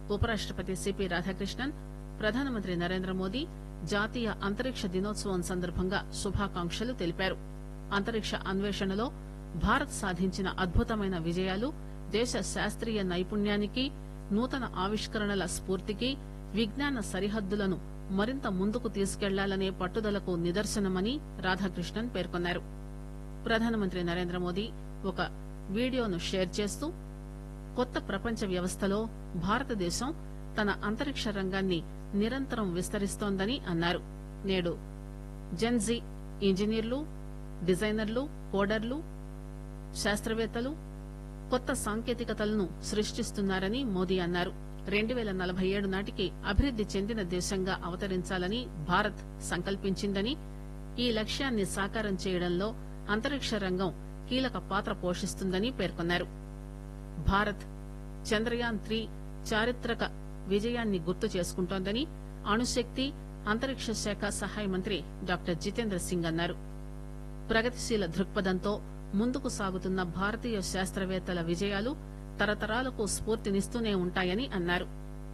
ఉపరాష్టపతి సిపి రాధాకృష్ణన్ ప్రధానమంత్రి నరేంద్ర మోదీ జాతీయ అంతరిక్ష దినోత్సవం సందర్భంగా శుభాకాంక్షలు తెలిపారు అంతరిక్ష అన్వేషణలో భారత్ సాధించిన అద్భుతమైన విజయాలు దేశ శాస్త్రీయ నైపుణ్యానికి నూతన ఆవిష్కరణల స్ఫూర్తికి విజ్ఞాన సరిహద్దులను మరింత ముందుకు తీసుకెళ్లాలనే పట్టుదలకు నిదర్శనమని రాధాకృష్ణన్ పేర్కొన్నారు ప్రధానమంత్రి నరేంద్ర మోదీ ఒక వీడియోను షేర్ చేస్తూ కొత్త ప్రపంచ వ్యవస్థలో భారతదేశం తన అంతరిక్ష రంగాన్ని నిరంతరం విస్తరిస్తోందని అన్నారు నేడు జెన్జీ ఇంజనీర్లు డిజైనర్లు కోడర్లు శాస్త్రవేత్తలు కొత్త సాంకేతికతలను సృష్టిస్తున్నారని మోదీ అన్నారు రెండు పేల నలభై ఏడు నాటికి అభివృద్ది చెందిన దేశంగా అవతరించాలని భారత్ సంకల్పించిందని ఈ లక్ష్యాన్ని సాకారం చేయడంలో అంతరిక్ష రంగం కీలక పాత్ర పోషిస్తుందని పేర్కొన్నారు భారత్ చంద్రయాన్ త్రీ చారిత్రక విజయాన్ని గుర్తు చేసుకుంటోందని అణుశక్తి అంతరిక్ష శాఖ సహాయ మంత్రి డాక్టర్ జితేంద్ర సింగ్ అన్నారు ప్రగతిశీల దృక్పథంతో ముందుకు సాగుతున్న భారతీయ శాస్త్రవేత్తల విజయాలు తరతరాలకు స్ఫూర్తినిస్తూనే ఉంటాయని అన్నారు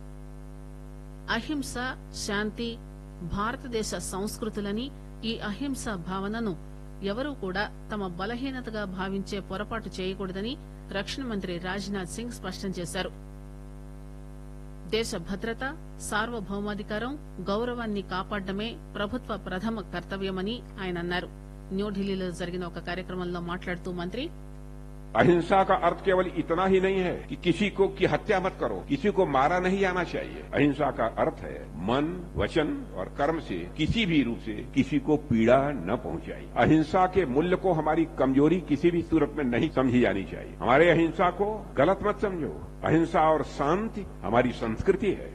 అహింస శాంతి భారతదేశ సంస్కృతులని ఈ అహింస భావనను ఎవరూ కూడా తమ బలహీనతగా భావించే పొరపాటు చేయకూడదని రక్షణ మంత్రి రాజ్నాథ్ సింగ్ స్పష్టం చేశారు దేశ భద్రత సార్వభౌమాధికారం గౌరవాన్ని కాపాడమే ప్రభుత్వ ప్రథమ కర్తవ్యమని ఆయన అన్నారు న్యూఢిల్లీలో జరిగిన ఒక కార్యక్రమంలో మాట్లాడుతూ మంత్రి अहिंसा का अर्थ केवल इतना ही नहीं है कि किसी को की हत्या मत करो किसी को मारा नहीं जाना चाहिए अहिंसा का अर्थ है मन वचन और कर्म से किसी भी रूप से किसी को पीड़ा न पहुंचाई अहिंसा के मूल्य को हमारी कमजोरी किसी भी सूरत में नहीं समझी जानी चाहिए हमारे अहिंसा को गलत मत समझो अहिंसा और शांति हमारी संस्कृति है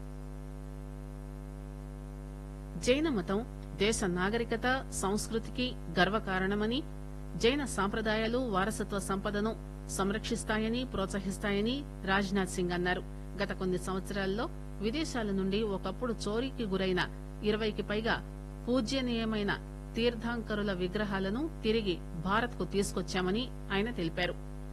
జైన మతం దేశ నాగరికత సంస్కృతికి గర్వకారణమని జైన సాంప్రదాయాలు వారసత్వ సంపదను సంరక్షిస్తాయని ప్రోత్సహిస్తాయని రాజ్నాథ్ సింగ్ అన్నారు గత కొన్ని సంవత్సరాల్లో విదేశాల నుండి ఒకప్పుడు చోరీకి గురైన ఇరవైకి పైగా పూజ్యనీయమైన తీర్థాంకరుల విగ్రహాలను తిరిగి భారత్ కు తీసుకొచ్చామని ఆయన తెలిపారు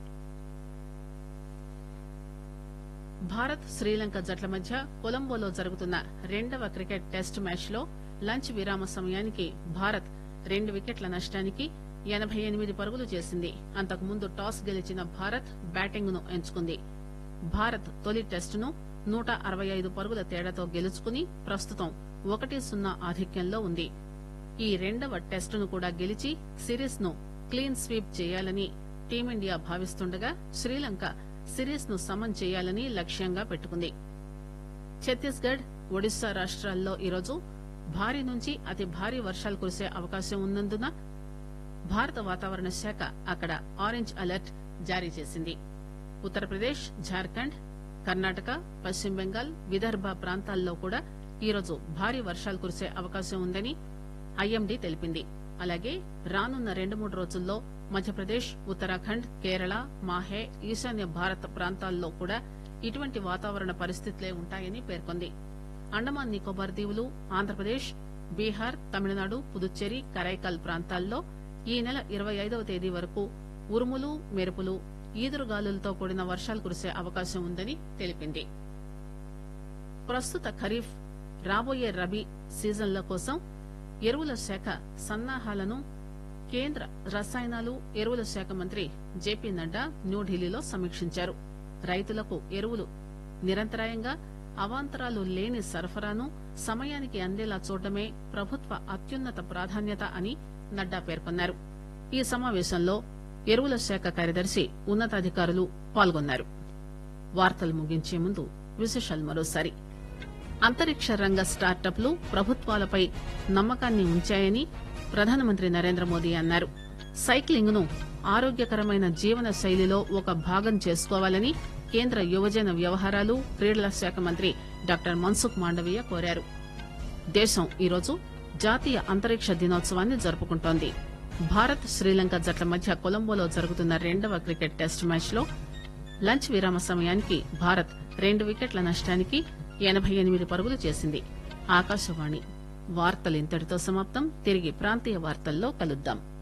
భారత్ శ్రీలంక జట్ల మధ్య కొలంబోలో జరుగుతున్న రెండవ క్రికెట్ టెస్ట్ మ్యాచ్ లో లంచ్ విరామ సమయానికి భారత్ రెండు వికెట్ల నష్టానికి ఎనబై ఎనిమిది పరుగులు చేసింది అంతకుముందు టాస్ గెలిచిన భారత్ బ్యాటింగ్ ను ఎంచుకుంది భారత్ తొలి టెస్టును నూట అరవై ఐదు పరుగుల తేడాతో గెలుచుకుని ప్రస్తుతం ఒకటి సున్నా ఆధిక్యంలో ఉంది ఈ రెండవ టెస్టును కూడా గెలిచి సిరీస్ ను క్లీన్ స్వీప్ చేయాలని టీమిండియా భావిస్తుండగా శ్రీలంక సిరీస్ ను సమన్ చేయాలని లక్ష్యంగా పెట్టుకుంది ఛత్తీస్గఢ్ ఒడిశా రాష్ట్రాల్లో ఈరోజు భారీ నుంచి అతి భారీ వర్షాలు కురిసే అవకాశం ఉన్నందున భారత వాతావరణ శాఖ అక్కడ ఆరెంజ్ అలర్ట్ జారీ చేసింది ఉత్తరప్రదేశ్ జార్ఖండ్ కర్ణాటక పశ్చిమ బెంగాల్ విదర్భ ప్రాంతాల్లో కూడా ఈరోజు భారీ వర్షాలు కురిసే అవకాశం ఉందని ఐఎండీ తెలిపింది అలాగే రానున్న రెండు మూడు రోజుల్లో మధ్యప్రదేశ్ ఉత్తరాఖండ్ కేరళ మాహే ఈశాన్య భారత ప్రాంతాల్లో కూడా ఇటువంటి వాతావరణ పరిస్థితులే ఉంటాయని పేర్కొంది అండమాన్ నికోబార్ దీవులు ఆంధ్రప్రదేశ్ బీహార్ తమిళనాడు పుదుచ్చేరి కరైకల్ ప్రాంతాల్లో ఈ నెల ఇరవై ఐదవ తేదీ వరకు ఉరుములు మెరుపులు ఈదురుగాలులతో కూడిన వర్షాలు కురిసే అవకాశం ఉందని తెలిపింది ప్రస్తుత ఖరీఫ్ రాబోయే రబీ సీజన్ల కోసం ఎరువుల శాఖ సన్నాహాలను కేంద్ర రసాయనాలు ఎరువుల శాఖ మంత్రి జేపీ నడ్డా న్యూఢిల్లీలో సమీక్షించారు రైతులకు ఎరువులు నిరంతరాయంగా అవాంతరాలు లేని సరఫరాను సమయానికి అందేలా చూడటమే ప్రభుత్వ అత్యున్నత ప్రాధాన్యత అని నడ్డా పేర్కొన్నారు ఈ సమావేశంలో ఎరువుల శాఖ కార్యదర్శి ఉన్నతాధికారులు పాల్గొన్నారు వార్తలు ముగించే ముందు విశేషాలు మరోసారి అంతరిక్ష రంగ స్టార్టప్లు ప్రభుత్వాలపై నమ్మకాన్ని ఉంచాయని ప్రధానమంత్రి నరేంద్ర మోదీ అన్నారు సైక్లింగ్ ను ఆరోగ్యకరమైన జీవన శైలిలో ఒక భాగం చేసుకోవాలని కేంద్ర యువజన వ్యవహారాలు క్రీడల శాఖ మంత్రి డాక్టర్ మన్సుఖ్ మాండవీయ కోరారు దేశం ఈరోజు జాతీయ అంతరిక్ష దినోత్సవాన్ని జరుపుకుంటోంది భారత్ శ్రీలంక జట్ల మధ్య కొలంబోలో జరుగుతున్న రెండవ క్రికెట్ టెస్ట్ మ్యాచ్ లో లంచ్ విరామ సమయానికి భారత్ రెండు వికెట్ల నష్టానికి ఎనబై ఎనిమిది పరుగులు చేసింది ఆకాశవాణి వార్తలు ఇంతటితో సమాప్తం తిరిగి ప్రాంతీయ వార్తల్లో కలుద్దాం